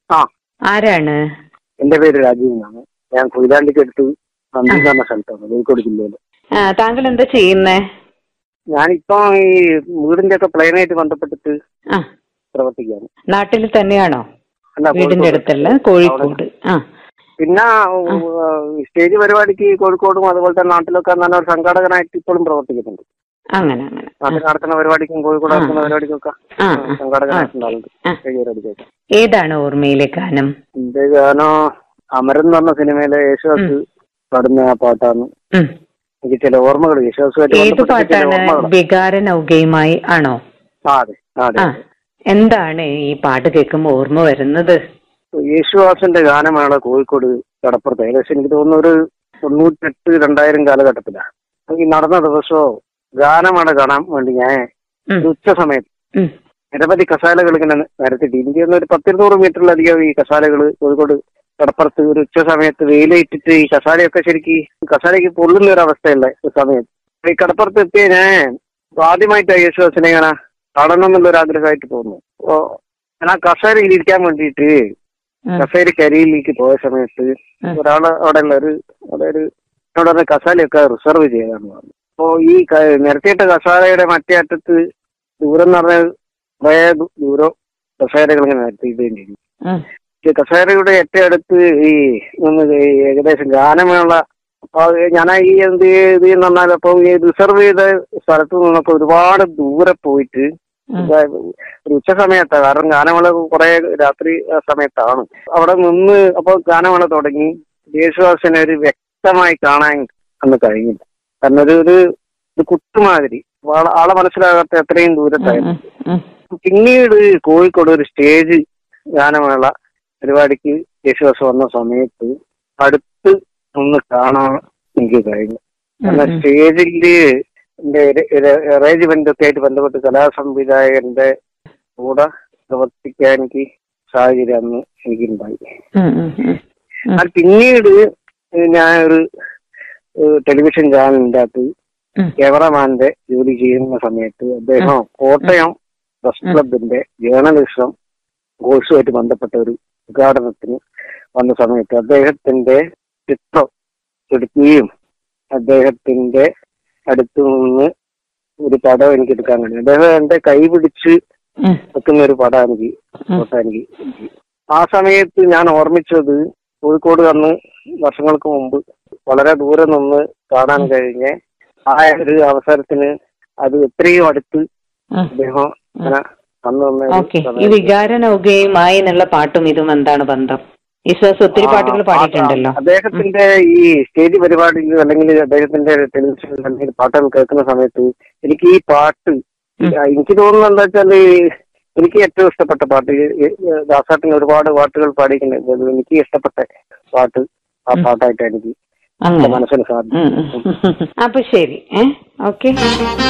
ആ ആരാണ് എന്റെ പേര് രാജീവ് എന്നാണ് ഞാൻ കൊയിലാണ്ടിക്ക് അടുത്ത് നന്ദി എന്ന് പറഞ്ഞ സ്ഥലത്താണ് കോഴിക്കോട് ജില്ലയിൽ ആ, താങ്കൾ എന്താ ചെയ്യുന്നേ ഞാനിപ്പോ ഈ വീടിന്റെ ഒക്കെ പ്ലെയിനായിട്ട് ബന്ധപ്പെട്ടിട്ട് ആ പ്രവർത്തിക്കുകയാണ് നാട്ടിൽ തന്നെയാണോ അല്ല വീടിന്റെ കോഴിക്കോട്. അടുത്തല്ല കോഴിക്കോട് ആ പിന്നെ ഈ സ്റ്റേജ് പരിപാടിക്ക് കോഴിക്കോടും അതുപോലെ തന്നെ നാട്ടിലൊക്കെ നല്ല ഒരു സംഘാടകനായിട്ട് ഇപ്പോഴും പ്രവർത്തിക്കുന്നുണ്ട് അങ്ങനെ അങ്ങനെ നാട്ടിൽ നടക്കുന്ന പരിപാടിക്കും കോഴിക്കോട് ആ. നടക്കുന്ന പരിപാടിക്കൊക്കെ ആ, ആ. സംഘാടകനായിട്ടുണ്ടാവുന്നുണ്ട് ആ. സ്റ്റേജ് പരിപാടിക്കൊക്കെ ഏതാണ് ഓർമ്മയിലെ ഗാനം എന്റെ ഗാനോ അമരൻ എന്ന് പറഞ്ഞ സിനിമയിലെ യേശുദാസ് പാടുന്ന ആ പാട്ടാണ് ഉം. എനിക്ക് ചില ഓർമ്മകൾ യേശുദാസുമായിട്ട് ഏത് ബന്ധപ്പെട്ട ചില പാട്ടാണ് ഓർമ്മകളാണ് വികാര നൗകയുമായി ആണോ ആ അതെ ആ, അതെ ആ എന്താണ് ഈ പാട്ട് കേൾക്കുമ്പോ ഓർമ്മ വരുന്നത് യേശുദാസിന്റെ ഗാനമേള കോഴിക്കോട് കടപ്പുറത്ത് ഏകദേശം എനിക്ക് തോന്നുന്നു ഒരു തൊണ്ണൂറ്റെട്ട് രണ്ടായിരം കാലഘട്ടത്തിലാണ് ഈ നടന്ന ദിവസവും ഗാനമേള കാണാൻ വേണ്ടി ഞാൻ ഉം. ഒരു ഉച്ച സമയത്ത് ഉം. നിരവധി കസാലകൾ ഇങ്ങനെ നിരത്തിട്ട് എനിക്ക് തോന്നുന്നു ഒരു പത്തിരുന്നൂറ് മീറ്ററിലധികം ഈ കസാലകൾ കോഴിക്കോട് കടപ്പുറത്ത് ഒരു ഉച്ച സമയത്ത് വെയിലേറ്റിട്ട് ഈ കസാലയൊക്കെ ശരിക്ക് കസാലയ്ക്ക് പൊള്ളുന്ന ഒരു അവസ്ഥയല്ലേ ഒരു സമയത്ത് ഈ കടപ്പുറത്ത് എത്തിയ ഞാൻ ആദ്യമായിട്ട് യേശുദാസിനെ ഇങ്ങനെ കാണണം എന്നുള്ള ഒരു ആഗ്രഹമായിട്ട് തോന്നുന്നു അപ്പോ ഞാൻ ആ കസേരയിൽ ഇരിക്കാൻ വേണ്ടിയിട്ട് ഉം. കസേര കരിയിലേക്ക് പോയ സമയത്ത് ഉം. ഒരാള് അവിടെ ഉള്ള ഒരു അവിടെ ഒരു എന്നോട് പറഞ്ഞ കസാലയൊക്കെ റിസർവ് ചെയ്താന്ന് പറഞ്ഞു അപ്പോ ഈ ക- നിരത്തിയിട്ട കസാലയുടെ മറ്റേ അറ്റത്ത് ദൂരം എന്ന് പറഞ്ഞാൽ കുറേ ദൂ- ദൂരം കസേരകൾ ഇങ്ങനെ നിരത്തിയിട്ടേം ചെയ്യും ഉം. ഈ കസേരയുടെ ഏറ്റവും അടുത്ത് ഈ ഒന്ന് ഈ ഏകദേശം ഗാനമേള അപ്പൊ അത് ഞാൻ ഈ എന്ത് ഇത് എന്ന് പറഞ്ഞാൽ അപ്പൊ ഈ റിസർവ് ചെയ്ത സ്ഥലത്ത് നിന്നൊക്കെ ഒരുപാട് ദൂരെ പോയിട്ട് ഉം. ഒരു ഉച്ച സമയത്താണ് കാരണം ഗാനമേള കുറെ രാത്രി ആ സമയത്താണ് അവിടെ നിന്ന് അപ്പൊ ഗാനമേള തുടങ്ങി യേശുദാസിനെ ഒരു വ്യക്തമായി കാണാൻ അന്ന് കഴിഞ്ഞില്ല കാരണം ഒരു ഒരു ഒരു കുത്തുമാതിരി ആളെ- ആളെ മനസ്സിലാകാത്ത എത്രയും ദൂരത്തായിരുന്നു ഉം. പിന്നീട് കോഴിക്കോട് ഒരു സ്റ്റേജ് ഗാനമേള പരിപാടിക്ക് യേശുദാസ് വന്ന സമയത്ത് അടുത്ത് ഒന്ന് കാണാൻ എനിക്ക് കഴിഞ്ഞു കാരണം സ്റ്റേജില് എന്റെ അറേഞ്ച്മെന്റ് ഒക്കെ ആയിട്ട് ബന്ധപ്പെട്ട് കലാസംവിധായകന്റെ കൂടെ പ്രവർത്തിക്കാൻ എനിക്ക് സാഹചര്യം അന്ന് എനിക്കുണ്ടായി ഉം. ഉം. ഉം. ഉം. എന്നാൽ പിന്നീട് ഞാൻ ഒരു ഏഹ്, ടെലിവിഷൻ ചാനലിന്റെ അകത്ത് ഉം. ക്യാമറമാന്റെ ജോലി ചെയ്യുന്ന സമയത്ത് അദ്ദേഹം കോട്ടയം പ്രസ് ക്ലബിന്റെ ജേർണലിസം കോഴ്സുമായിട്ട് ബന്ധപ്പെട്ട ഒരു ഉദ്ഘാടനത്തിന് വന്ന സമയത്ത് അദ്ദേഹത്തിന്റെ ചിത്രം എടുക്കുകയും അദ്ദേഹത്തിന്റെ അടുത്ത് നിന്ന് ഒരു പടം എനിക്ക് എടുക്കാൻ കഴിയും അദ്ദേഹം എന്റെ കൈ പിടിച്ച് ഉം. വെക്കുന്ന ഒരു പടം എനിക്ക് ഫോട്ടോ എനിക്ക് കിട്ടി. ആ സമയത്ത് ഞാൻ ഓർമ്മിച്ചത് കോഴിക്കോട് അന്ന് വർഷങ്ങൾക്ക് മുമ്പ് വളരെ ദൂരെ നിന്ന് കാണാൻ കഴിഞ്ഞ ആ ഒരു അവസരത്തിന് അത് എത്രയും അടുത്ത് ഉം. അദ്ദേഹം അങ്ങനെ അന്ന് വന്ന ഒരു ഓക്കെ ഈ സമയത്ത് വികാര നൗകയുമായി എന്നുള്ള പാട്ടും ഇതും എന്താണ് ബന്ധം യേശുദാസ് ഒത്തിരി പാട്ടുകൾ ആ, പാടിയിട്ടുണ്ടല്ലോ ആ, അദ്ദേഹത്തിന്റെ ഈ സ്റ്റേജ് പരിപാടിയിൽ അല്ലെങ്കിൽ അദ്ദേഹത്തിന്റെ ടെലിവിഷനിൽ അല്ലെങ്കിൽ പാട്ടുകൾ കേൾക്കുന്ന സമയത്ത് എനിക്ക് ഈ പാട്ട് ഉം. ആ, എനിക്ക് തോന്നുന്നത് എന്താ വെച്ചാല് എനിക്ക് ഏറ്റവും ഇഷ്ടപ്പെട്ട പാട്ട് ഈ- ഈ ദാസാട്ടിന് ഒരുപാട് പാട്ടുകൾ പാടിയിട്ടുണ്ട് എനിക്ക് ഇഷ്ടപ്പെട്ട പാട്ട് ആ ഉം. പാട്ടായിട്ട് എനിക്ക് എന്റെ അങ്ങനെ മനസ്സിന് സാധിച്ചു ഉം. ഉം. അപ്പൊ ശരി ഏ ഓക്കെ